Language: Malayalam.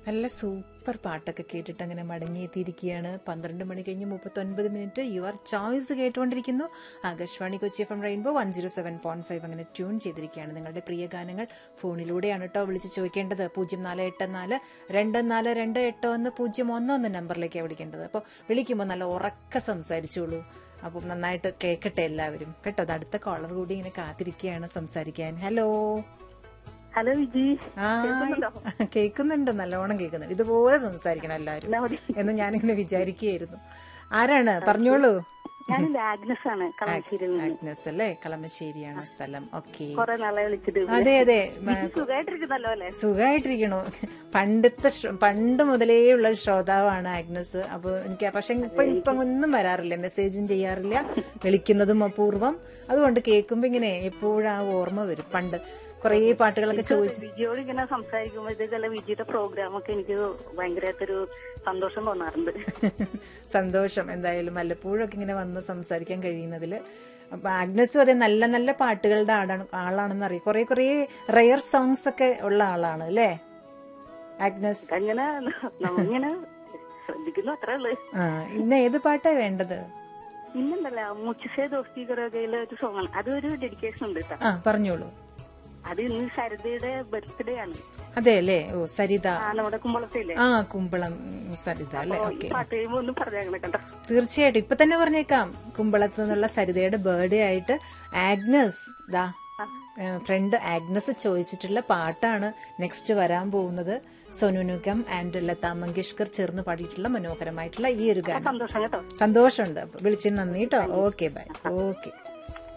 നല്ല സൂപ്പർ പാട്ടൊക്കെ കേട്ടിട്ട് അങ്ങനെ മടങ്ങിയെത്തിയിരിക്കുകയാണ് പന്ത്രണ്ട് മണി കഴിഞ്ഞ് മുപ്പത്തൊൻപത് മിനിറ്റ് യുവർ ചോയ്സ് കേട്ടുകൊണ്ടിരിക്കുന്നു Akashvani Kochi F M rainbow one zero seven point five അങ്ങനെ ട്യൂൺ ചെയ്തിരിക്കുകയാണ് നിങ്ങളുടെ പ്രിയ ഗാനങ്ങൾ ഫോണിലൂടെയാണ് കേട്ടോ വിളിച്ച് ചോദിക്കേണ്ടത് പൂജ്യം നാല് എട്ട് നാല് രണ്ട് നാല് രണ്ട് എട്ട് ഒന്ന് പൂജ്യം ഒന്ന് ഒന്ന് നമ്പറിലേക്കാണ് വിളിക്കേണ്ടത് അപ്പോൾ വിളിക്കുമ്പോൾ നല്ല ഉറക്ക സംസാരിച്ചോളൂ അപ്പം നന്നായിട്ട് കേൾക്കട്ടെ എല്ലാവരും കേട്ടോ അത് അടുത്ത കോളർ കൂടി ഇങ്ങനെ കാത്തിരിക്കുകയാണ് സംസാരിക്കാൻ ഹലോ ഹലോ വിജി ഹായ് കേൾക്കുന്നുണ്ട് നല്ലോണം കേൾക്കുന്നുണ്ട് ഇതുപോലെ സംസാരിക്കണം എല്ലാവരും എന്നാ മതി. എന്ന് ഞാനിങ്ങനെ വിചാരിക്കുകയായിരുന്നു ആരാണ് പറഞ്ഞോളൂ ഞാനിത് ആഗ്നസ് ആണ് കളമശ്ശേരിയിൽ നിന്ന് ആഗ്നസ് അല്ലേ കളമശ്ശേരിയാണ് സ്ഥലം ഓക്കെ കൊറേ നാളെ വിളിച്ചിട്ട് അതെ അതെ വിജി സുഖമായിട്ടിരിക്കുന്നല്ലോ അല്ലെ സുഖമായിട്ടിരിക്കണു പണ്ടത്തെ ശ്ര- പണ്ട് മുതലേ ഉള്ള ഒരു ശ്രോതാവാണ് ആഗ്നസ് അപ്പൊ എനിക്ക് പക്ഷെ ഇപ്പൊ ഇപ്പൊ ഒന്നും വരാറില്ല മെസ്സേജും ചെയ്യാറില്ല വിളിക്കുന്നതും അപൂർവം അതുകൊണ്ട് കേൾക്കുമ്പോ ഇങ്ങനെ എപ്പോഴും ആ ഓർമ്മ വരും പണ്ട് കുറേ പാട്ടുകളൊക്കെ ചോദിച്ചു വിജിയോട് ഇങ്ങനെ സംസാരിക്കുമ്പോഴത്തേക്കല്ല വിജിയുടെ പ്രോഗ്രാം ഒക്കെ എനിക്ക് ഭയങ്കരമായിട്ടൊരു സന്തോഷം തോന്നാറുണ്ട് സന്തോഷം എന്തായാലും വല്ലപ്പോഴൊക്കെ ഇങ്ങനെ വന്ന് സംസാരിക്കാൻ കഴിയുന്നതിൽ അപ്പൊ ആഗ്നസും അതെ നല്ല നല്ല പാട്ടുകളുടെ ആടാണ് ആളാണെന്ന് അറിയാം കുറെ കുറെ റെയർ സോങ്സ് ഒക്കെ ഉള്ള ആളാണ് അല്ലേ ആഗ്നസ് അങ്ങനെ നമ്മിങ്ങനെ ശ്രദ്ധിക്കുന്നു അത്രേ ഉള്ളു ആ ഇന്ന് ഏത് പാട്ടാ വേണ്ടത് പിന്നെന്തല്ല മുച്ചസേ ദോസ്തി കറകയിലെ ഒരു സോങ് ആണ് അതൊരു ഡെഡിക്കേഷൻ ഉണ്ട് കേട്ടോ ആ പറഞ്ഞോളൂ അത് ഇന്ന് സരിതയുടെ ബർത്ത്ഡേ ആണ് അതെ അല്ലേ ഓ സരിത ആ നമ്മുടെ കുമ്പളത്തില്ലേ ആ കുമ്പളം ഉം, സരിത അല്ലേ ഈ ഓക്കെ പാട്ട് കഴിയുമ്പോ ഒന്നും പറഞ്ഞേക്കണം കേട്ടോ തീർച്ചയായിട്ടും ഇപ്പൊ തന്നെ പറഞ്ഞേക്കാം കുമ്പളത്ത് നിന്നുള്ള സരിതയുടെ ബർത്ത്ഡേ ആയിട്ട് ആഗ്നസ് ദാ ഫ്രണ്ട് ആഗ്നസ് ചോദിച്ചിട്ടുള്ള പാട്ടാണ് നെക്സ്റ്റ് വരാൻ പോകുന്നത് സോനു നിഗം ആൻഡ് ലതാ മങ്കേഷ്കർ ചേർന്ന് പാടിയിട്ടുള്ള മനോഹരമായിട്ടുള്ള ഈ ഒരു ഗാനം സന്തോഷം കേട്ടോ സന്തോഷമുണ്ട് വിളിച്ചതിന് നന്ദി കേട്ടോ ഓക്കെ ബൈ ഓക്കെ